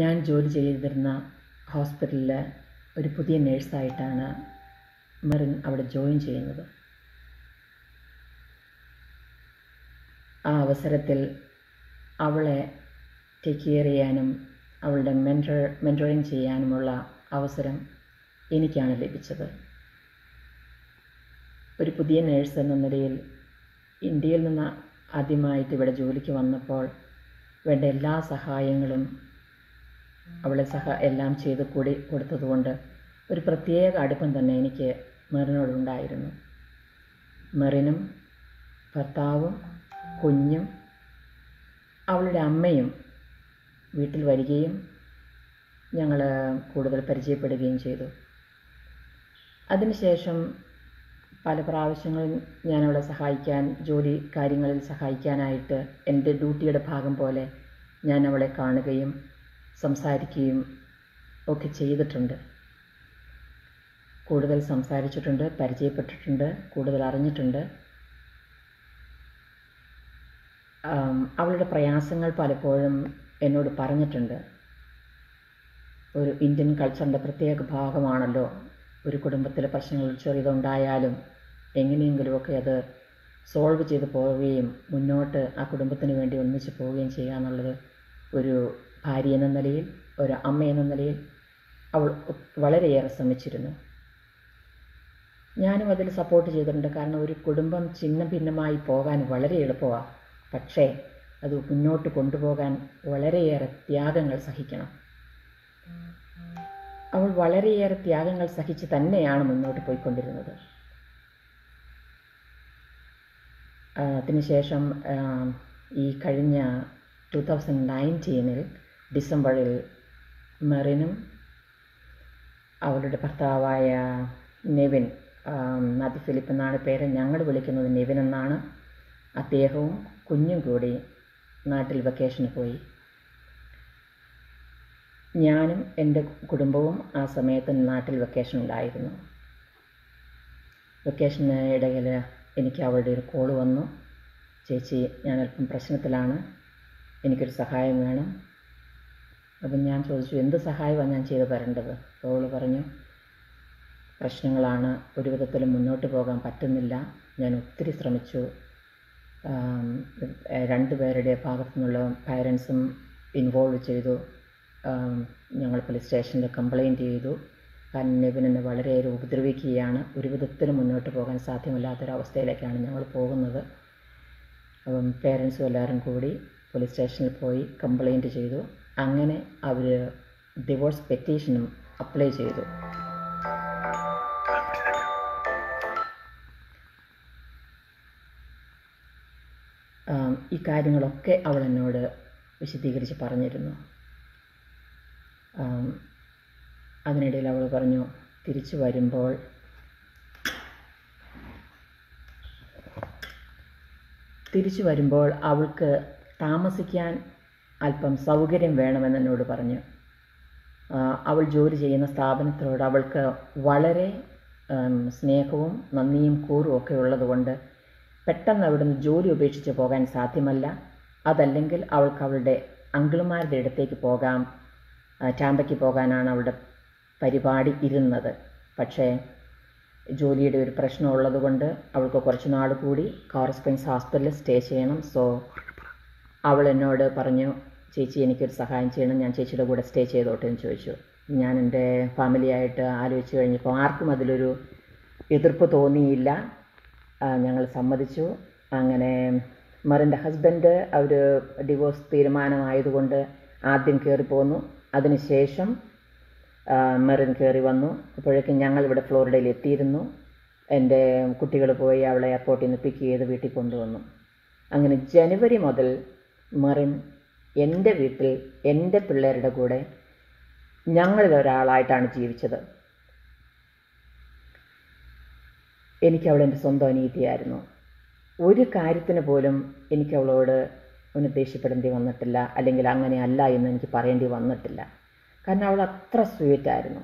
ഞാൻ ജോലി ചെയ്തിരുന്ന ഹോസ്പിറ്റലിൽ ഒരു പുതിയ നേഴ്സായിട്ടാണ് മെറിൻ അവിടെ ജോയിൻ ചെയ്യുന്നത് ആ അവസരത്തിൽ അവളെ ടേക്ക് കെയർ ചെയ്യാനും അവളുടെ മെൻറ്റർ മെൻറ്ററിങ് ചെയ്യാനുമുള്ള അവസരം എനിക്കാണ് ലഭിച്ചത് ഒരു പുതിയ നേഴ്സ് എന്ന നിലയിൽ ഇന്ത്യയിൽ നിന്ന് ആദ്യമായിട്ട് ഇവിടെ ജോലിക്ക് വന്നപ്പോൾ വേണ്ട എല്ലാ സഹായങ്ങളും അവളെ സഹ എല്ലാം ചെയ്ത് കൂടി കൊടുത്തതുകൊണ്ട് ഒരു പ്രത്യേക അടുപ്പം തന്നെ എനിക്ക് മെറിനോടുണ്ടായിരുന്നു മെറിനും ഭർത്താവും കുഞ്ഞും അവളുടെ അമ്മയും വീട്ടിൽ വരികയും ഞങ്ങൾ കൂടുതൽ പരിചയപ്പെടുകയും ചെയ്തു അതിനുശേഷം പല പ്രാവശ്യങ്ങളിൽ ഞാൻ അവളെ സഹായിക്കാൻ ജോലി കാര്യങ്ങളിൽ സഹായിക്കാനായിട്ട് എൻ്റെ ഡ്യൂട്ടിയുടെ ഭാഗം പോലെ ഞാൻ അവളെ കാണുകയും സംസാരിക്കുകയും ഒക്കെ ചെയ്തിട്ടുണ്ട് കൂടുതൽ സംസാരിച്ചിട്ടുണ്ട് പരിചയപ്പെട്ടിട്ടുണ്ട് കൂടുതൽ അറിഞ്ഞിട്ടുണ്ട് അവളുടെ പ്രയാസങ്ങൾ പലപ്പോഴും എന്നോട് പറഞ്ഞിട്ടുണ്ട് ഒരു ഇന്ത്യൻ കൾച്ചറിൻ്റെ പ്രത്യേക ഭാഗമാണല്ലോ ഒരു കുടുംബത്തിലെ പ്രശ്നങ്ങൾ ചെറിയതുണ്ടായാലും എങ്ങനെയെങ്കിലുമൊക്കെ അത് സോൾവ് ചെയ്ത് പോവുകയും മുന്നോട്ട് ആ കുടുംബത്തിന് വേണ്ടി ഒന്നിച്ച് പോവുകയും ചെയ്യുക എന്നുള്ളത് ഒരു ഭാര്യ എന്ന നിലയിൽ ഒരു അമ്മ എന്ന നിലയിൽ അവൾ വളരെയേറെ ശ്രമിച്ചിരുന്നു ഞാനും അതിൽ സപ്പോർട്ട് ചെയ്തിട്ടുണ്ട് കാരണം ഒരു കുടുംബം ചിഹ്ന ഭിന്നമായി പോകാൻ വളരെ എളുപ്പമാണ് പക്ഷേ അത് മുന്നോട്ട് കൊണ്ടുപോകാൻ വളരെയേറെ ത്യാഗങ്ങൾ സഹിക്കണം അവൾ വളരെയേറെ ത്യാഗങ്ങൾ സഹിച്ച് തന്നെയാണ് മുന്നോട്ട് പോയിക്കൊണ്ടിരുന്നത് അതിനുശേഷം ഈ കഴിഞ്ഞ ടു തൗസൻഡ് നയൻറ്റീനിൽ ഡിസംബറിൽ മെറിനും അവളുടെ ഭർത്താവായ നെവിൻ നദി ഫിലിപ്പ് എന്നാണ് പേര് ഞങ്ങൾ വിളിക്കുന്നത് നെവിൻ എന്നാണ് അദ്ദേഹവും കുഞ്ഞും കൂടി നാട്ടിൽ വെക്കേഷന് പോയി ഞാനും എൻ്റെ കുടുംബവും ആ സമയത്ത് നാട്ടിൽ വെക്കേഷൻ ഉണ്ടായിരുന്നു വെക്കേഷന് ഇടയിൽ എനിക്ക് അവളുടെ ഒരു കോള് വന്നു ചേച്ചി ഞാൻ അല്പം പ്രശ്നത്തിലാണ് എനിക്കൊരു സഹായം വേണം അപ്പം ഞാൻ ചോദിച്ചു എന്ത് സഹായമാണ് ഞാൻ ചെയ്തു തരേണ്ടത് അപ്പോൾ അവൾ പറഞ്ഞു പ്രശ്നങ്ങളാണ് ഒരു വിധത്തിലും മുന്നോട്ട് പോകാൻ പറ്റുന്നില്ല ഞാൻ ഒത്തിരി ശ്രമിച്ചു രണ്ട് പേരുടെ ഭാഗത്തു നിന്നുള്ള പാരൻസും ഇൻവോൾവ് ചെയ്തു ഞങ്ങൾ പോലീസ് സ്റ്റേഷനിൽ കംപ്ലയിൻറ്റ് ചെയ്തു കാരണം നെവിൻ എന്നെ വളരെയേറെ ഉപദ്രവിക്കുകയാണ് ഒരു വിധത്തിലും മുന്നോട്ട് പോകാൻ സാധ്യമല്ലാത്തൊരവസ്ഥയിലേക്കാണ് ഞങ്ങൾ പോകുന്നത് അപ്പം പേരൻസും എല്ലാവരും കൂടി പോലീസ് സ്റ്റേഷനിൽ പോയി കംപ്ലയിൻറ്റ് ചെയ്തു അങ്ങനെ അവർ ഡിവോഴ്സ് പെറ്റീഷനും അപ്ലൈ ചെയ്തു ഈ കാര്യങ്ങളൊക്കെ അവൾ എന്നോട് വിശദീകരിച്ച് പറഞ്ഞിരുന്നു അതിനിടയിൽ അവൾ പറഞ്ഞു തിരിച്ചു വരുമ്പോൾ തിരിച്ചു വരുമ്പോൾ അവൾക്ക് താമസിക്കാൻ അല്പം സൗകര്യം വേണമെന്ന് എന്നോട് പറഞ്ഞു അവൾ ജോലി ചെയ്യുന്ന സ്ഥാപനത്തിനോട് അവൾക്ക് വളരെ സ്നേഹവും നന്ദിയും കൂറും ഒക്കെ ഉള്ളതുകൊണ്ട് പെട്ടെന്ന് അവിടുന്ന് ജോലി ഉപേക്ഷിച്ച് പോകാൻ സാധ്യമല്ല അതല്ലെങ്കിൽ അവൾക്ക് അവളുടെ അങ്കിളുമാരുടെ അടുത്തേക്ക് പോകാം ടാമ്പയ്ക്ക് പോകാനാണ് അവളുടെ പരിപാടി ഇരുന്നത് പക്ഷേ ജോലിയുടെ ഒരു പ്രശ്നം ഉള്ളതുകൊണ്ട് അവൾക്ക് കുറച്ച് നാൾ കൂടി കാർ സ്പ്രിങ്സ് ഹോസ്പിറ്റലിൽ സ്റ്റേ ചെയ്യണം സോ അവൾ എന്നോട് പറഞ്ഞു ചേച്ചി എനിക്കൊരു സഹായം ചെയ്യണം ഞാൻ ചേച്ചിയുടെ കൂടെ സ്റ്റേ ചെയ്തോട്ടെ എന്ന് ചോദിച്ചു ഞാൻ എൻ്റെ ഫാമിലിയായിട്ട് ആലോചിച്ച് കഴിഞ്ഞപ്പോൾ ആർക്കും അതിലൊരു എതിർപ്പ് തോന്നിയില്ല ഞങ്ങൾ സമ്മതിച്ചു അങ്ങനെ മറിൻ്റെ ഹസ്ബൻഡ് അവർ ഡിവോഴ്സ് തീരുമാനമായതുകൊണ്ട് ആദ്യം കയറി പോന്നു അതിനുശേഷം മെറിൻ കയറി വന്നു അപ്പോഴേക്കും ഞങ്ങൾ ഇവിടെ ഫ്ലോറിഡയിൽ എത്തിയിരുന്നു എൻ്റെ കുട്ടികൾ പോയി അവളെ എയർപോർട്ടിൽ നിന്ന് പിക്ക് ചെയ്ത് വീട്ടിൽ കൊണ്ടുവന്നു അങ്ങനെ ജനുവരി മുതൽ മെറിൻ എൻ്റെ വീട്ടിൽ എൻ്റെ പിള്ളേരുടെ കൂടെ ഞങ്ങളിൽ ഒരാളായിട്ടാണ് ജീവിച്ചത് എനിക്ക് അവൾ എൻ്റെ സ്വന്തം അനീതിയായിരുന്നു ഒരു കാര്യത്തിന് പോലും എനിക്ക് അവളോട് ഒന്ന് ദേഷ്യപ്പെടേണ്ടി വന്നിട്ടില്ല അല്ലെങ്കിൽ അങ്ങനെ അല്ല എന്ന് എനിക്ക് പറയേണ്ടി വന്നിട്ടില്ല കാരണം അവൾ അത്ര സ്വീറ്റായിരുന്നു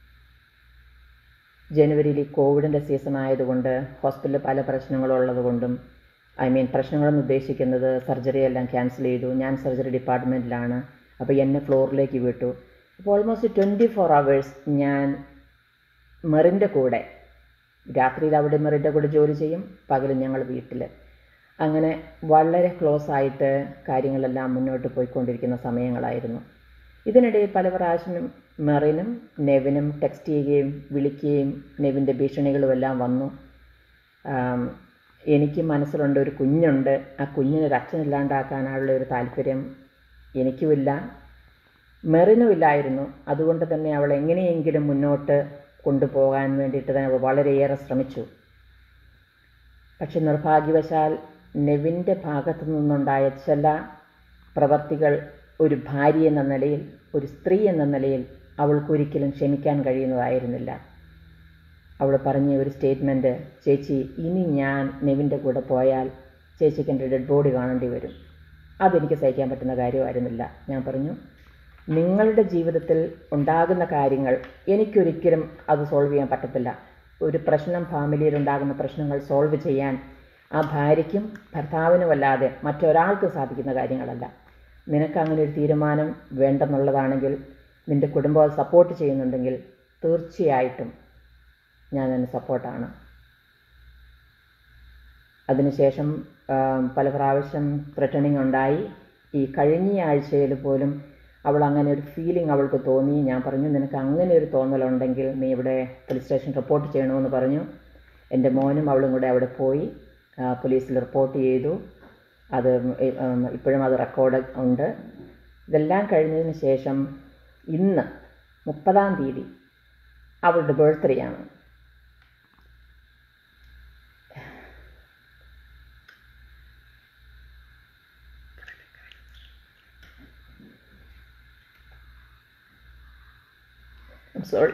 ജനുവരിയിൽ ഈ കോവിഡിൻ്റെ സീസൺ ആയതുകൊണ്ട് ഹോസ്പിറ്റലിൽ പല പ്രശ്നങ്ങളുള്ളത് കൊണ്ടും ഐ മീൻ പ്രശ്നങ്ങളെന്ന് ഉദ്ദേശിക്കുന്നത് സർജറി എല്ലാം ക്യാൻസൽ ചെയ്തു ഞാൻ സർജറി ഡിപ്പാർട്ട്മെൻറ്റിലാണ് അപ്പോൾ എന്നെ ഫ്ലോറിലേക്ക് വിട്ടു അപ്പോൾ ഓൾമോസ്റ്റ് ട്വൻറ്റി ഫോർ അവേഴ്സ് ഞാൻ മെറിൻ്റെ കൂടെ രാത്രിയിൽ അവിടെ മെറിൻ്റെ കൂടെ ജോലി ചെയ്യും പകലും ഞങ്ങൾ വീട്ടിൽ അങ്ങനെ വളരെ ക്ലോസ് ആയിട്ട് കാര്യങ്ങളെല്ലാം മുന്നോട്ട് പോയിക്കൊണ്ടിരിക്കുന്ന സമയങ്ങളായിരുന്നു ഇതിനിടയിൽ പല പ്രാവശ്യം മെറിനും നെവിനും ടെക്സ്റ്റ് ചെയ്യുകയും വിളിക്കുകയും നെവിൻ്റെ ഭീഷണികളും എല്ലാം വന്നു ആം, എനിക്ക് മനസ്സിലുണ്ട് ഒരു കുഞ്ഞുണ്ട് ആ കുഞ്ഞിനൊരു അച്ഛനില്ലാണ്ടാക്കാനുള്ള ഒരു താല്പര്യം എനിക്കുമില്ല മെറിനുമില്ലായിരുന്നു അതുകൊണ്ട് തന്നെ അവൾ എങ്ങനെയെങ്കിലും മുന്നോട്ട് കൊണ്ടുപോകാൻ വേണ്ടിയിട്ട് തന്നെ അവൾ വളരെയേറെ ശ്രമിച്ചു പക്ഷെ നിർഭാഗ്യവശാൽ നെവിൻ്റെ ഭാഗത്തു നിന്നുണ്ടായ ചില പ്രവർത്തികൾ ഒരു ഭാര്യ എന്ന നിലയിൽ ഒരു സ്ത്രീ എന്ന നിലയിൽ അവൾക്കൊരിക്കലും ക്ഷമിക്കാൻ കഴിയുന്നതായിരുന്നില്ല അവൾ പറഞ്ഞ ഒരു സ്റ്റേറ്റ്മെൻറ്റ് ചേച്ചി ഇനി ഞാൻ നെവിൻ്റെ കൂടെ പോയാൽ ചേച്ചിക്ക് എൻ്റെ ഡെഡ് ബോഡി കാണേണ്ടി വരും അതെനിക്ക് സഹിക്കാൻ പറ്റുന്ന കാര്യമായിരുന്നില്ല ഞാൻ പറഞ്ഞു നിങ്ങളുടെ ജീവിതത്തിൽ ഉണ്ടാകുന്ന കാര്യങ്ങൾ എനിക്കൊരിക്കലും അത് സോൾവ് ചെയ്യാൻ പറ്റത്തില്ല ഒരു പ്രശ്നം ഫാമിലിയിൽ ഉണ്ടാകുന്ന പ്രശ്നങ്ങൾ സോൾവ് ചെയ്യാൻ ആ ഭാര്യയ്ക്കും ഭർത്താവിനുമല്ലാതെ മറ്റൊരാൾക്കും സാധിക്കുന്ന കാര്യങ്ങളല്ല നിനക്ക് അങ്ങനെ ഒരു തീരുമാനം വേണ്ടെന്നുള്ളതാണെങ്കിൽ നിൻ്റെ കുടുംബം അത് സപ്പോർട്ട് ചെയ്യുന്നുണ്ടെങ്കിൽ തീർച്ചയായിട്ടും ഞാൻ അതിന് സപ്പോർട്ടാണ് അതിനുശേഷം ആ, പല പ്രാവശ്യം ത്രട്ടണിങ് ഉണ്ടായി ഈ കഴിഞ്ഞ ആഴ്ചയിൽ പോലും അവൾ അങ്ങനെ ഒരു ഫീലിംഗ് അവൾക്ക് തോന്നി ഞാൻ പറഞ്ഞു നിനക്ക് അങ്ങനെ ഒരു തോന്നലുണ്ടെങ്കിൽ നീ ഇവിടെ പോലീസ് സ്റ്റേഷൻ റിപ്പോർട്ട് ചെയ്യണമെന്ന് പറഞ്ഞു എൻ്റെ മോനും അവളും കൂടെ അവിടെ പോയി ആ, പോലീസിൽ റിപ്പോർട്ട് ചെയ്തു അത് ഇ- ഉം, ഇപ്പോഴും അത് റെക്കോർഡ് ഉണ്ട് ഇതെല്ലാം കഴിഞ്ഞതിന് ശേഷം ഇന്ന് മുപ്പതാം തീയതി അവളുടെ ബർത്ത്ഡേ ആണ് I'm sorry.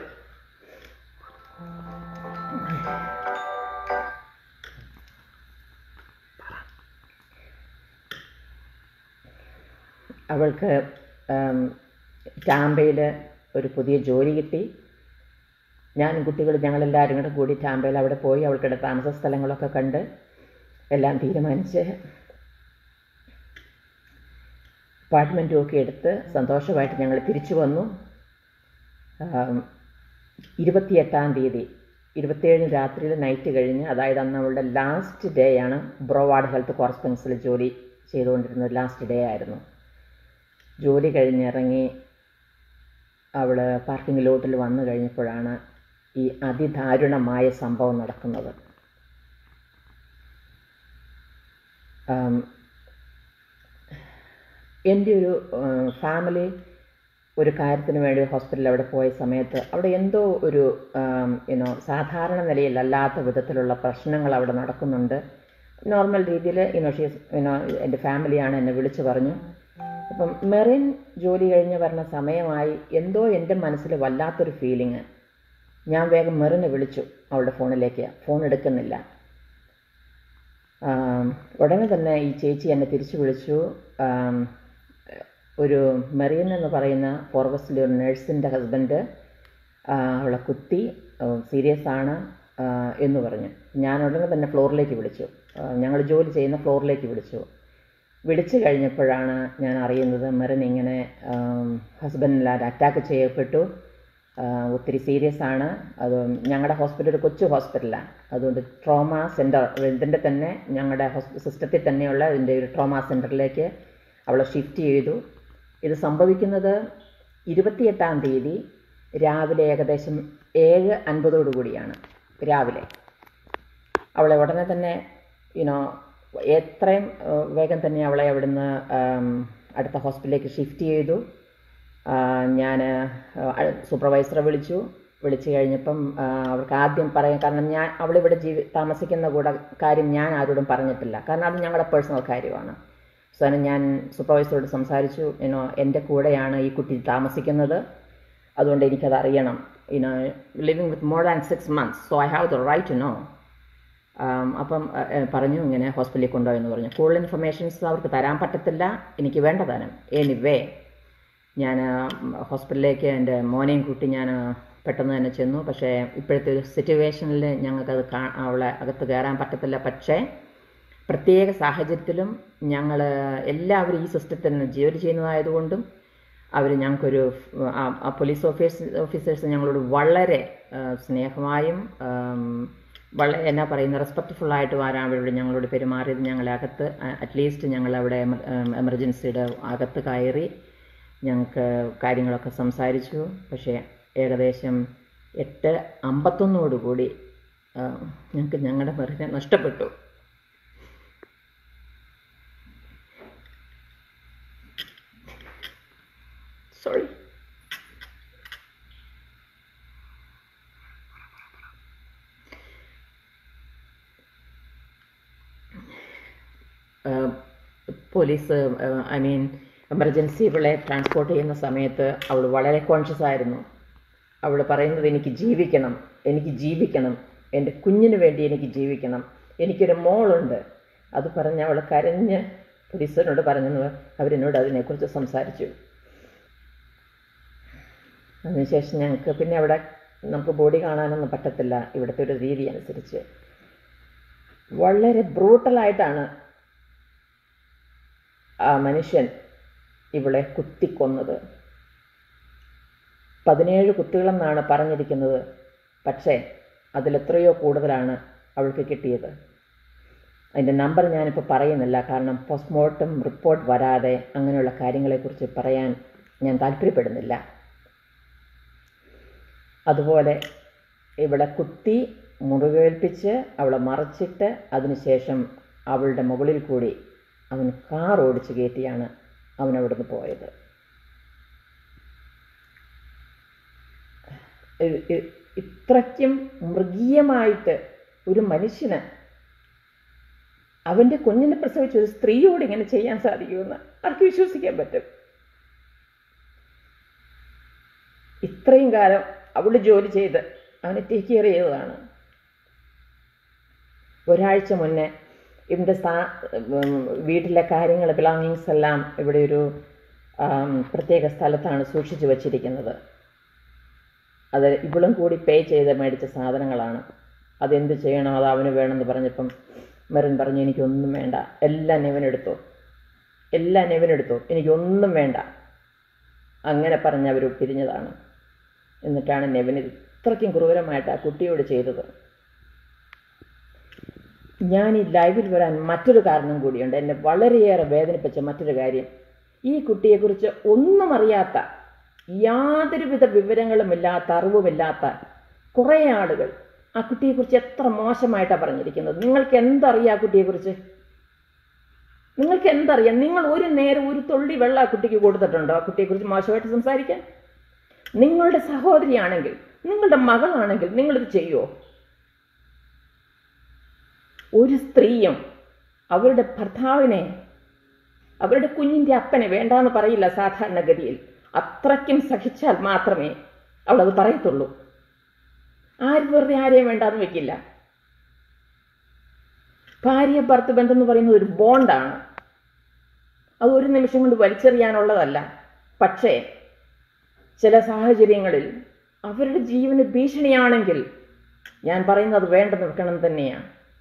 അവൾക്ക് ടാമ്പയിൽ ഒരു പുതിയ ജോലി കിട്ടി ഞാനും കുട്ടികൾ ഞങ്ങളെല്ലാവരും കൂടെ കൂടി ടാമ്പയിൽ അവിടെ പോയി അവൾക്കിടെ താമസ സ്ഥലങ്ങളൊക്കെ കണ്ട് എല്ലാം തീരുമാനിച്ച് അപ്പാർട്ട്മെൻറ്റും ഒക്കെ എടുത്ത് സന്തോഷമായിട്ട് ഞങ്ങൾ തിരിച്ചു വന്നു ആം, ഇരുപത്തിയെട്ടാം തീയതി ഇരുപത്തിയേഴ് രാത്രിയിൽ നൈറ്റ് കഴിഞ്ഞ് അതായത് അന്ന് അവളുടെ ലാസ്റ്റ് ഡേ ആണ് ബ്രോവാർഡ് ഹെൽത്ത് കോർസ്പെൻസിൽ ജോലി ചെയ്തുകൊണ്ടിരുന്നത് ലാസ്റ്റ് ഡേ ആയിരുന്നു ജോലി കഴിഞ്ഞിറങ്ങി അവൾ പാർക്കിംഗ് ലോട്ടിൽ വന്നു കഴിഞ്ഞപ്പോഴാണ് ഈ അതിദാരുണമായ സംഭവം നടക്കുന്നത് ആം, എൻ്റെ ഒരു ഫാമിലി ഒരു കാര്യത്തിന് വേണ്ടി ഹോസ്പിറ്റലിൽ അവിടെ പോയ സമയത്ത് അവിടെ എന്തോ ഒരു യുനോ സാധാരണ നിലയിലല്ലാത്ത വിധത്തിലുള്ള പ്രശ്നങ്ങൾ അവിടെ നടക്കുന്നുണ്ട് നോർമൽ രീതിയിൽ യുനോ ഷീസ് യുനോ എൻ്റെ ഫാമിലിയാണ് എന്നെ വിളിച്ചു പറഞ്ഞു അപ്പം മെറിൻ ജോലി കഴിഞ്ഞ് വരുന്ന സമയമായി എന്തോ എൻ്റെ മനസ്സിൽ വല്ലാത്തൊരു ഫീലിങ് ഞാൻ വേഗം മെറിനെ വിളിച്ചു അവളുടെ ഫോണിലേക്ക് ഫോൺ എടുക്കുന്നില്ല ആം, ഉടനെ തന്നെ ഈ ചേച്ചി എന്നെ തിരിച്ചു വിളിച്ചു ആം, ഒരു മെറിയൻ എന്ന് പറയുന്ന ഫോർവസ്റ്റിലെ ഒരു നഴ്സിൻ്റെ ഹസ്ബൻഡ് അവളെ കുത്തി സീരിയസ് ആണ് ആ, എന്ന് പറഞ്ഞു ഞാൻ ഉടനെ തന്നെ ഫ്ലോറിലേക്ക് വിളിച്ചു ഞങ്ങൾ ജോലി ചെയ്യുന്ന ഫ്ലോറിലേക്ക് വിളിച്ചു വിളിച്ചു കഴിഞ്ഞപ്പോഴാണ് ഞാൻ അറിയുന്നത് മെറിൻ ഇങ്ങനെ ഹസ്ബൻഡിലാൽ അറ്റാക്ക് ചെയ്യപ്പെട്ടു ആ, ഒത്തിരി സീരിയസ് ആണ് അത് ഞങ്ങളുടെ ഹോസ്പിറ്റൽ ഒരു കൊച്ചു ഹോസ്പിറ്റലാണ് അതുകൊണ്ട് ട്രോമ സെൻറ്റർ ഇതിൻ്റെ തന്നെ ഞങ്ങളുടെ ഹോസ്പി സിസ്റ്റത്തിൽ തന്നെയുള്ള ഇതിൻ്റെ ഒരു ട്രോമ സെൻറ്ററിലേക്ക് അവളെ ഷിഫ്റ്റ് ചെയ്തു ഇത് സംഭവിക്കുന്നത് ഇരുപത്തിയെട്ടാം തീയതി രാവിലെ ഏകദേശം ഏഴ് അൻപതോടു കൂടിയാണ് രാവിലെ അവളെ ഉടനെ തന്നെ യുനോ എത്രയും ഏഹ്, വേഗം തന്നെ അവളെ അവിടുന്ന് ആം, അടുത്ത ഹോസ്പിറ്റലിലേക്ക് ഷിഫ്റ്റ് ചെയ്തു ഞാൻ സൂപ്പർവൈസറെ വിളിച്ചു വിളിച്ചു കഴിഞ്ഞപ്പം ആ, അവർക്ക് ആദ്യം പറയാൻ കാരണം ഞാൻ അവളിവിടെ ജീവി താമസിക്കുന്ന കൂടെ കാര്യം ഞാൻ ആരോടും പറഞ്ഞിട്ടില്ല കാരണം അത് ഞങ്ങളുടെ പേഴ്സണൽ കാര്യമാണ് സോ അതിന് ഞാൻ സൂപ്പർവൈസറോട് സംസാരിച്ചു യുനോ എൻ്റെ കൂടെയാണ് ഈ കുട്ടി താമസിക്കുന്നത് അതുകൊണ്ട് എനിക്കത് അറിയണം you know living with more than six months so I have the right to know അപ്പം ആ, ആ, പറഞ്ഞു ഇങ്ങനെ ഹോസ്പിറ്റലിൽ കൊണ്ടുപോയെന്ന് പറഞ്ഞു കൂടുതൽ ഇൻഫർമേഷൻസ് അവർക്ക് തരാൻ പറ്റത്തില്ല എനിക്ക് വേണ്ട താനും എനിവേ ഞാൻ ഹോസ്പിറ്റലിലേക്ക് എൻ്റെ മോനെയും കൂട്ടി ഞാൻ പെട്ടെന്ന് തന്നെ ചെന്നു പക്ഷേ ഇപ്പോഴത്തെ ഒരു സിറ്റുവേഷനിൽ ഞങ്ങൾക്കത് കാ അവളെ അകത്ത് കയറാൻ പറ്റത്തില്ല പക്ഷേ പ്രത്യേക സാഹചര്യത്തിലും ഞങ്ങൾ എല്ലാവരും ഈ സിസ്റ്റത്തിൽ തന്നെ ജോലി ചെയ്യുന്നതായതുകൊണ്ടും അവർ ഞങ്ങൾക്കൊരു ആ- ആ പോലീസ് ഓഫീസ് ഓഫീസേഴ്സ് ഞങ്ങളോട് വളരെ ആ, സ്നേഹമായും ആം, വളരെ എന്നാ പറയുന്ന റെസ്പെക്റ്റ്ഫുള്ളായിട്ടുമാണ് അവരോട് ഞങ്ങളോട് പെരുമാറിയത് ഞങ്ങളെ അകത്ത് അറ്റ്ലീസ്റ്റ് ഞങ്ങൾ അവിടെ എമർജൻസിയുടെ അകത്ത് കയറി ഞങ്ങൾക്ക് കാര്യങ്ങളൊക്കെ സംസാരിച്ചു പക്ഷേ ഏകദേശം എട്ട് അമ്പത്തൊന്നോടുകൂടി ആ, ഞങ്ങൾക്ക് ഞങ്ങളുടെ മെറിനെ നഷ്ടപ്പെട്ടു sorry police I mean emergency ഇവളെ ട്രാൻസ്പോർട്ട് ചെയ്യുന്ന സമയത്ത് അവൾ വളരെ കോൺഷ്യസ് ആയിരുന്നു അവൾ പറയുന്നത് എനിക്ക് ജീവിക്കണം എനിക്ക് ജീവിക്കണം എൻ്റെ കുഞ്ഞിന് വേണ്ടി എനിക്ക് ജീവിക്കണം എനിക്കൊരു മോളുണ്ട് അത് പറഞ്ഞ് അവൾ കരഞ്ഞ് പോലീസിനോട് പറഞ്ഞെന്ന് അവരെന്നോട് അതിനെക്കുറിച്ച് സംസാരിച്ചു അതിനുശേഷം ഞങ്ങൾക്ക് പിന്നെ അവിടെ നമുക്ക് ബോഡി കാണാനൊന്നും പറ്റത്തില്ല ഇവിടുത്തെ ഒരു രീതി അനുസരിച്ച് വളരെ ബ്രൂട്ടലായിട്ടാണ് ആ മനുഷ്യൻ ഇവളെ കുത്തിക്കൊന്നത് പതിനേഴ് കുത്തികളെന്നാണ് പറഞ്ഞിരിക്കുന്നത് പക്ഷേ അതിലെത്രയോ കൂടുതലാണ് അവൾക്ക് കിട്ടിയത് അതിൻ്റെ നമ്പർ ഞാനിപ്പോൾ പറയുന്നില്ല കാരണം പോസ്റ്റ്മോർട്ടം റിപ്പോർട്ട് വരാതെ അങ്ങനെയുള്ള കാര്യങ്ങളെക്കുറിച്ച് പറയാൻ ഞാൻ താല്പര്യപ്പെടുന്നില്ല അതുപോലെ ഇവിടെ കുത്തി മുറിവേൽപ്പിച്ച് അവളെ മറച്ചിട്ട് അതിനുശേഷം അവളുടെ മുകളിൽ കൂടി അവൻ കാർ ഓടിച്ച് കയറ്റിയാണ് അവൻ അവിടുന്ന് പോയത് ഇ- ഇ- ഇത്രയ്ക്കും മൃഗീയമായിട്ട് ഒരു മനുഷ്യന് അവൻ്റെ കുഞ്ഞിനെ പ്രസവിച്ച ഒരു സ്ത്രീയോട് ഇങ്ങനെ ചെയ്യാൻ സാധിക്കുമെന്ന് ആർക്ക് വിശ്വസിക്കാൻ പറ്റും ഇത്രയും കാലം അവള് ജോലി ചെയ്ത് അവനെ ടേക്ക് കെയർ ചെയ്തതാണ് ഒരാഴ്ച മുന്നേ ഇവൻ്റെ സ്ഥാ ഉം, വീട്ടിലെ കാര്യങ്ങൾ ബിലോങ്ങിങ്സ് എല്ലാം ഇവിടെ ഒരു ആം, പ്രത്യേക സ്ഥലത്താണ് സൂക്ഷിച്ചു വച്ചിരിക്കുന്നത് അത് ഇവളും കൂടി പേ ചെയ്ത് മേടിച്ച സാധനങ്ങളാണ് അതെന്ത് ചെയ്യണം അത് അവന് വേണമെന്ന് പറഞ്ഞപ്പം മെറിൻ പറഞ്ഞു എനിക്കൊന്നും വേണ്ട എല്ലാം നെവനെടുത്തോ എല്ലാം നെവനെടുത്തോ എനിക്കൊന്നും വേണ്ട അങ്ങനെ പറഞ്ഞ് അവർ പിരിഞ്ഞതാണ് എന്നിട്ടാണ് നെവിന് ഇത്രയ്ക്കും ക്രൂരമായിട്ട് ആ കുട്ടിയോട് ചെയ്തത് ഞാൻ ഈ ലൈവിൽ വരാൻ മറ്റൊരു കാരണം കൂടിയുണ്ട് എന്നെ വളരെയേറെ വേദനിപ്പിച്ച മറ്റൊരു കാര്യം ഈ കുട്ടിയെക്കുറിച്ച് ഒന്നും അറിയാത്ത യാതൊരുവിധ വിവരങ്ങളുമില്ലാത്ത അറിവുമില്ലാത്ത കുറേ ആളുകൾ ആ കുട്ടിയെക്കുറിച്ച് എത്ര മോശമായിട്ടാണ് പറഞ്ഞിരിക്കുന്നത് നിങ്ങൾക്ക് എന്തറിയാം ആ കുട്ടിയെക്കുറിച്ച് നിങ്ങൾക്ക് എന്തറിയാം നിങ്ങൾ ഒരു നേരം ഒരു തുള്ളി വെള്ളം ആ കുട്ടിക്ക് കൊടുത്തിട്ടുണ്ടോ ആ കുട്ടിയെക്കുറിച്ച് മോശമായിട്ട് സംസാരിക്കാൻ നിങ്ങളുടെ സഹോദരിയാണെങ്കിൽ നിങ്ങളുടെ മകളാണെങ്കിൽ നിങ്ങളിത് ചെയ്യുമോ ഒരു സ്ത്രീയും അവരുടെ ഭർത്താവിനെ അവരുടെ കുഞ്ഞിൻ്റെ അപ്പനെ വേണ്ടാന്ന് പറയില്ല സാധാരണഗതിയിൽ അത്രയ്ക്കും സഹിച്ചാൽ മാത്രമേ അവളത് പറയത്തുള്ളൂ ആരും വെറുതെ ആരെയും വേണ്ടാന്ന് വെക്കില്ല ഭാര്യ ഭർത്ത ബന്ധം എന്ന് പറയുന്നത് ഒരു ബോണ്ടാണ് അത് ഒരു നിമിഷം കൊണ്ട് വലിച്ചെറിയാനുള്ളതല്ല പക്ഷേ ചില സാഹചര്യങ്ങളിൽ അവരുടെ ജീവന് ഭീഷണിയാണെങ്കിൽ ഞാൻ പറയുന്നത് വേണ്ടെന്ന് വെക്കണം തന്നെയാണ്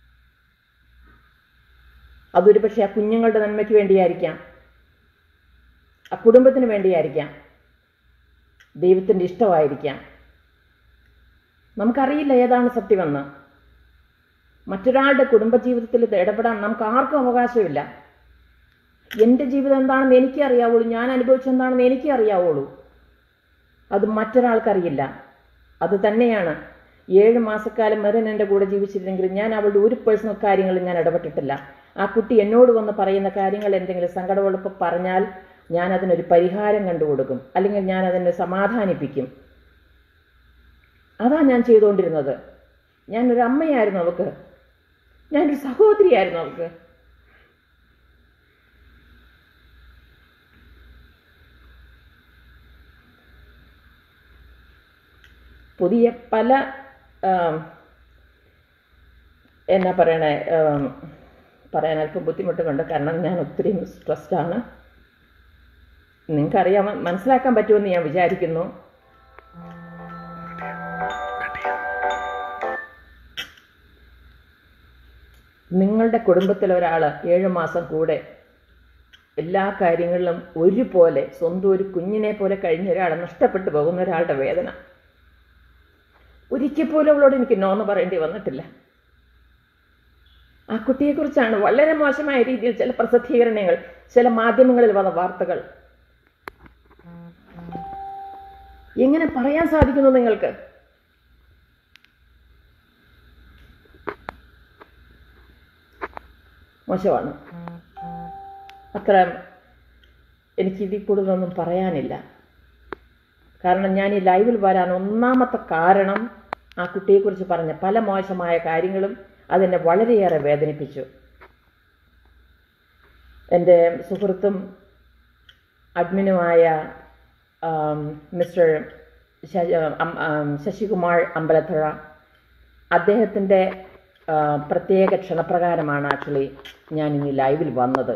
അതൊരു പക്ഷേ ആ കുഞ്ഞുങ്ങളുടെ നന്മയ്ക്ക് വേണ്ടിയായിരിക്കാം ആ കുടുംബത്തിന് വേണ്ടിയായിരിക്കാം ദൈവത്തിൻ്റെ ഇഷ്ടമായിരിക്കാം നമുക്കറിയില്ല ഏതാണ് സത്യമെന്ന് മറ്റൊരാളുടെ കുടുംബജീവിതത്തിൽ ഇത് ഇടപെടാൻ നമുക്ക് ആർക്കും അവകാശമില്ല എൻ്റെ ജീവിതം എന്താണെന്ന് എനിക്കേ അറിയാവുള്ളൂ ഞാൻ അനുഭവിച്ച എന്താണെന്ന് എനിക്കേ അറിയാവുള്ളൂ അത് മറ്റൊരാൾക്കറിയില്ല അത് തന്നെയാണ് ഏഴ് മാസക്കാലം മെറിൻ എൻ്റെ കൂടെ ജീവിച്ചിരുന്നെങ്കിലും ഞാൻ അവളുടെ ഒരു പേഴ്സണൽ കാര്യങ്ങളിൽ ഞാൻ ഇടപെട്ടിട്ടില്ല ആ കുട്ടി എന്നോട് വന്ന് പറയുന്ന കാര്യങ്ങൾ എന്തെങ്കിലും സങ്കടമുള്ളപ്പോൾ പറഞ്ഞാൽ ഞാൻ അതിനൊരു പരിഹാരം കണ്ടുകൊടുക്കും അല്ലെങ്കിൽ ഞാൻ അതിനെ സമാധാനിപ്പിക്കും അതാ ഞാൻ ചെയ്തുകൊണ്ടിരുന്നത് ഞാനൊരു അമ്മയായിരുന്നു അവൾക്ക് ഞാനൊരു സഹോദരിയായിരുന്നു അവൾക്ക് പുതിയ പല ആം, എന്നാ പറയണേ ആം, പറയാൻ അല്പം ബുദ്ധിമുട്ടുന്നുണ്ട് കാരണം ഞാൻ ഒത്തിരി സ്ട്രെസ്ഡ് ആണ് നിങ്ങൾക്കറിയാമോ മനസ്സിലാക്കാൻ പറ്റുമെന്ന് ഞാൻ വിചാരിക്കുന്നു നിങ്ങളുടെ കുടുംബത്തിലെ ഒരാൾ ഏഴ് മാസം കൂടെ എല്ലാ കാര്യങ്ങളിലും ഒരുപോലെ സ്വന്തം ഒരു കുഞ്ഞിനെ പോലെ കഴിഞ്ഞ ഒരാളെ നഷ്ടപ്പെട്ടു പോകുന്ന ഒരാളുടെ വേദന ഒരിക്കൽ പോലും അവളോട് എനിക്ക് നോന്ന് പറയേണ്ടി വന്നിട്ടില്ല ആ കുട്ടിയെക്കുറിച്ചാണ് വളരെ മോശമായ രീതിയിൽ ചില പ്രസിദ്ധീകരണങ്ങൾ ചില മാധ്യമങ്ങളിൽ വന്ന വാർത്തകൾ എങ്ങനെ പറയാൻ സാധിക്കുന്നു നിങ്ങൾക്ക് മോശമാണ് അത്ര എനിക്ക് ഇതിൽ കൂടുതലൊന്നും പറയാനില്ല കാരണം ഞാൻ ഈ ലൈവിൽ വരാൻ ഒന്നാമത്തെ കാരണം ആ കുട്ടിയെക്കുറിച്ച് പറഞ്ഞ പല മോശമായ കാര്യങ്ങളും അതെന്നെ വളരെയേറെ വേദനിപ്പിച്ചു എൻ്റെ സുഹൃത്തും അഡ്മിനുമായ ആം, മിസ്റ്റർ ശ- അം- ആം, ശശികുമാർ അമ്പലത്തുഴ അദ്ദേഹത്തിൻ്റെ ആ, പ്രത്യേക ക്ഷണപ്രകാരമാണ് ആക്ച്വലി ഞാൻ ഇനി ലൈവിൽ വന്നത്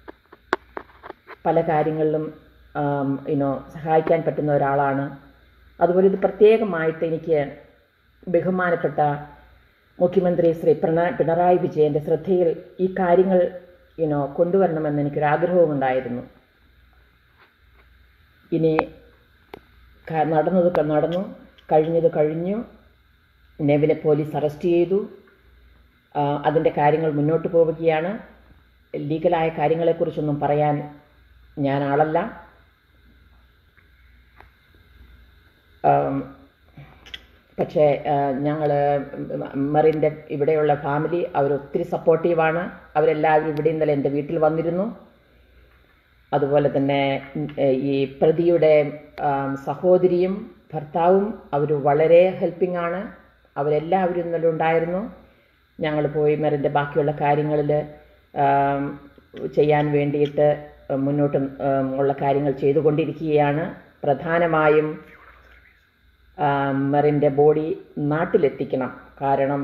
പല കാര്യങ്ങളിലും ഇനോ സഹായിക്കാൻ പറ്റുന്ന ഒരാളാണ് അതുപോലെ ഇത് പ്രത്യേകമായിട്ട് എനിക്ക് ബഹുമാനപ്പെട്ട മുഖ്യമന്ത്രി ശ്രീ പിണ- പിണറായി വിജയൻ്റെ ശ്രദ്ധയിൽ ഈ കാര്യങ്ങൾ ഇനോ കൊണ്ടുവരണമെന്ന് എനിക്കൊരാഗ്രഹവും ഉണ്ടായിരുന്നു ഇനി ക- നടന്നത് ക- നടന്നു കഴിഞ്ഞത് കഴിഞ്ഞു നെവിനെ പോലീസ് അറസ്റ്റ് ചെയ്തു ആ, അതിൻ്റെ കാര്യങ്ങൾ മുന്നോട്ട് പോവുകയാണ് ലീഗലായ കാര്യങ്ങളെക്കുറിച്ചൊന്നും പറയാൻ ഞാൻ ആളല്ല ആം, പക്ഷേ ഞങ്ങൾ മെറിൻ്റെ ഇവിടെയുള്ള ഫാമിലി അവർ ഒത്തിരി സപ്പോർട്ടീവാണ് അവരെല്ലാവരും ഇവിടെ ഇന്നലെ എൻ്റെ വീട്ടിൽ വന്നിരുന്നു അതുപോലെ തന്നെ ഉം, ഏഹ്, ഈ പ്രതിയുടെ ആം, സഹോദരിയും ഭർത്താവും അവർ വളരെ ഹെൽപ്പിംഗ് ആണ് അവരെല്ലാവരും ഇന്നലെ ഉണ്ടായിരുന്നു ഞങ്ങൾ പോയി മെറിൻ്റെ ബാക്കിയുള്ള കാര്യങ്ങളിൽ ചെയ്യാൻ വേണ്ടിയിട്ട് മുന്നോട്ട് ഉം, ഉള്ള കാര്യങ്ങൾ ചെയ്തുകൊണ്ടിരിക്കുകയാണ് പ്രധാനമായും ആം, മെറിൻ്റെ ബോഡി നാട്ടിലെത്തിക്കണം കാരണം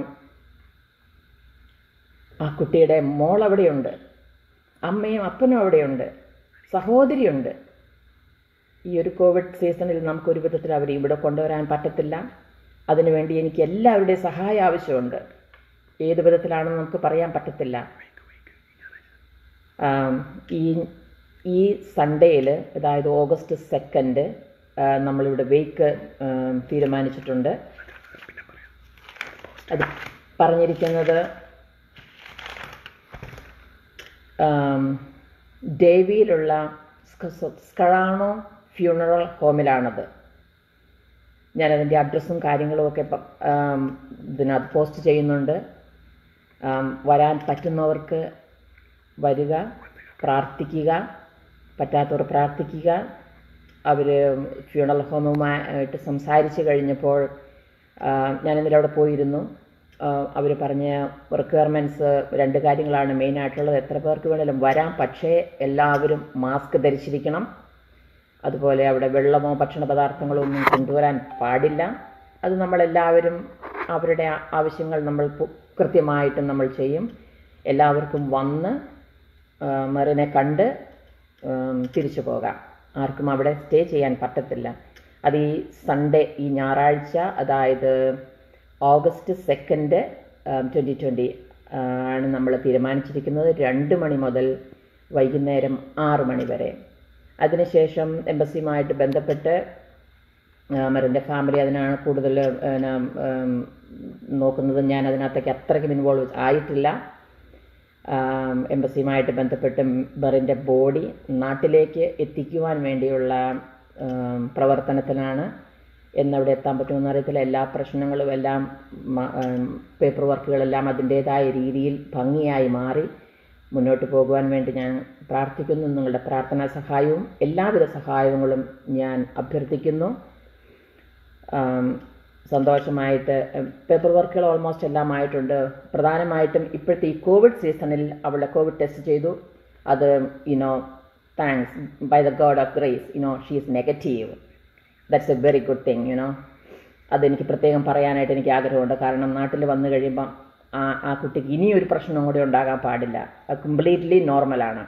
ആ കുട്ടിയുടെ മോൾ അവിടെയുണ്ട് അമ്മയും അപ്പനും അവിടെയുണ്ട് സഹോദരിയുണ്ട് ഈ ഒരു കോവിഡ് സീസണിൽ നമുക്ക് ഒരു വിധത്തിൽ അവരെ ഇവിടെ കൊണ്ടുവരാൻ പറ്റത്തില്ല അതിനുവേണ്ടി എനിക്ക് എല്ലാവരുടെയും സഹായം ആവശ്യമുണ്ട് ഏത് വിധത്തിലാണെന്ന് നമുക്ക് പറയാൻ പറ്റത്തില്ല ആം, ഈ ഈ സൺഡേയിൽ അതായത് ഓഗസ്റ്റ് സെക്കൻഡ് നമ്മളിവിടെ വെയ്ക്ക് തീരുമാനിച്ചിട്ടുണ്ട് അത് പറഞ്ഞിരിക്കുന്നത് ആം, ഡേവിയിലുള്ള സ്ക- സ്കറാണോ ഫ്യൂണറൽ ഹോമിലാണത് ഞാനതിൻ്റെ അഡ്രസ്സും കാര്യങ്ങളും ഒക്കെ ഇപ്പം, ആം, ഇതിനകത്ത് പോസ്റ്റ് ചെയ്യുന്നുണ്ട് ആം, വരാൻ പറ്റുന്നവർക്ക് വരിക പ്രാർത്ഥിക്കുക പറ്റാത്തവർ പ്രാർത്ഥിക്കുക അവർ ഫ്യൂണറൽ ഹോമുമായിട്ട് സംസാരിച്ച് കഴിഞ്ഞപ്പോൾ ആ, ഞാൻ ഇന്നലെ അവിടെ പോയിരുന്നു അവർ പറഞ്ഞ റിക്വയർമെൻറ്റ്സ് രണ്ട് കാര്യങ്ങളാണ് മെയിനായിട്ടുള്ളത് എത്ര പേർക്ക് വേണേലും വരാം പക്ഷേ എല്ലാവരും മാസ്ക് ധരിച്ചിരിക്കണം അതുപോലെ അവിടെ വെള്ളമോ ഭക്ഷണ പദാർത്ഥങ്ങളോ ഒന്നും കൊണ്ടുവരാൻ പാടില്ല അത് നമ്മളെല്ലാവരും അവരുടെ ആ- ആവശ്യങ്ങൾ നമ്മൾ പു- കൃത്യമായിട്ടും നമ്മൾ ചെയ്യും എല്ലാവർക്കും വന്ന് ആ, മെറിനെ കണ്ട് ഉം, തിരിച്ചു പോകാം ആർക്കും അവിടെ സ്റ്റേ ചെയ്യാൻ പറ്റത്തില്ല അത് ഈ സൺഡേ ഈ ഞായറാഴ്ച അതായത് ഓഗസ്റ്റ് സെക്കൻഡ് ട്വൻറ്റി ട്വൻറ്റി ആണ് നമ്മൾ തീരുമാനിച്ചിരിക്കുന്നത് രണ്ട് മണി മുതൽ വൈകുന്നേരം ആറ് മണി വരെ അതിനുശേഷം എംബസിയുമായിട്ട് ബന്ധപ്പെട്ട് മരൻ്റെ ഫാമിലി അതിനാണ് കൂടുതൽ പിന്നെ, ഉം, നോക്കുന്നത് ഞാൻ അതിനകത്തേക്ക് അത്രയ്ക്കും ഇൻവോൾവ് ആയിട്ടില്ല ആം, എംബസിയുമായിട്ട് ബന്ധപ്പെട്ട് മെറിൻ്റെ ബോഡി നാട്ടിലേക്ക് എത്തിക്കുവാൻ വേണ്ടിയുള്ള ആം, പ്രവർത്തനത്തിലാണ് എന്നവിടെ എത്താൻ പറ്റുമെന്ന് അറിയത്തില്ല എല്ലാ പ്രശ്നങ്ങളും എല്ലാം പേപ്പർ വർക്കുകളെല്ലാം അതിൻ്റേതായ രീതിയിൽ ഭംഗിയായി മാറി മുന്നോട്ട് പോകുവാൻ വേണ്ടി ഞാൻ പ്രാർത്ഥിക്കുന്നു നിങ്ങളുടെ പ്രാർത്ഥനാ സഹായവും എല്ലാവിധ സഹായങ്ങളും ഞാൻ അഭ്യർത്ഥിക്കുന്നു ആം, സന്തോഷമായിട്ട് പേപ്പർ വർക്കുകൾ ഓൾമോസ്റ്റ് എല്ലാം ആയിട്ടുണ്ട് പ്രധാനമായിട്ടും ഇപ്പോഴത്തെ ഈ കോവിഡ് സീസണിൽ അവളുടെ കോവിഡ് ടെസ്റ്റ് ചെയ്തു അത് you know thanks by the god of grace you know she is negative that's a very good thing you know അതെനിക്ക് പ്രത്യേകം പറയാനായിട്ട് എനിക്ക് ആഗ്രഹമുണ്ട് കാരണം നാട്ടിൽ വന്നു കഴിയുമ്പം ആ ആ കുട്ടിക്ക് ഇനിയൊരു പ്രശ്നവും കൂടി ഉണ്ടാകാൻ പാടില്ല അത് കംപ്ലീറ്റ്ലി നോർമലാണ്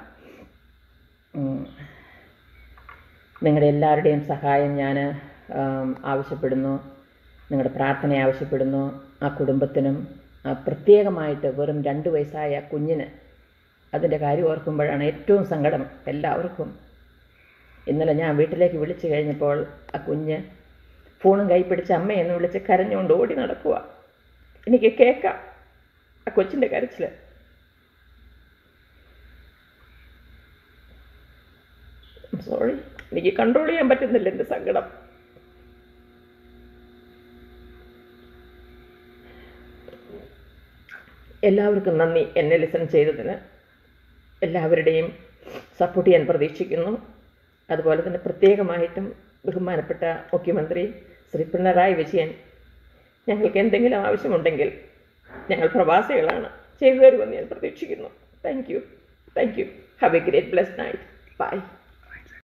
നിങ്ങളുടെ എല്ലാവരുടെയും സഹായം ഞാൻ ആവശ്യപ്പെടുന്നു നിങ്ങളുടെ പ്രാർത്ഥന ആവശ്യപ്പെടുന്നു ആ കുടുംബത്തിനും ആ പ്രത്യേകമായിട്ട് വെറും രണ്ട് വയസ്സായ കുഞ്ഞിന് അതിൻ്റെ കാര്യം ഓർക്കുമ്പോഴാണ് ഏറ്റവും സങ്കടം എല്ലാവർക്കും ഇന്നലെ ഞാൻ വീട്ടിലേക്ക് വിളിച്ചു കഴിഞ്ഞപ്പോൾ ആ കുഞ്ഞ് ഫോണും കൈ പിടിച്ച് അമ്മയെന്ന് വിളിച്ച് കരഞ്ഞുകൊണ്ട് ഓടി നടക്കുക എനിക്ക് കേൾക്കാം ആ കൊച്ചിൻ്റെ കരച്ചിൽ സോറി എനിക്ക് കൺട്രോൾ ചെയ്യാൻ പറ്റുന്നില്ല എൻ്റെ സങ്കടം എല്ലാവർക്കും നന്ദി എന്നെ ലിസൺ ചെയ്തതിന് എല്ലാവരുടെയും സപ്പോർട്ട് ചെയ്യാൻ പ്രതീക്ഷിക്കുന്നു അതുപോലെ തന്നെ പ്രത്യേകമായിട്ടും ബഹുമാനപ്പെട്ട മുഖ്യമന്ത്രി ശ്രീ പിണറായി വിജയൻ ഞങ്ങൾക്ക് എന്തെങ്കിലും ആവശ്യമുണ്ടെങ്കിൽ ഞങ്ങൾ പ്രവാസികളാണ് ചെയ്തു തരുമെന്ന് ഞാൻ പ്രതീക്ഷിക്കുന്നു thank you thank you have a great bless night by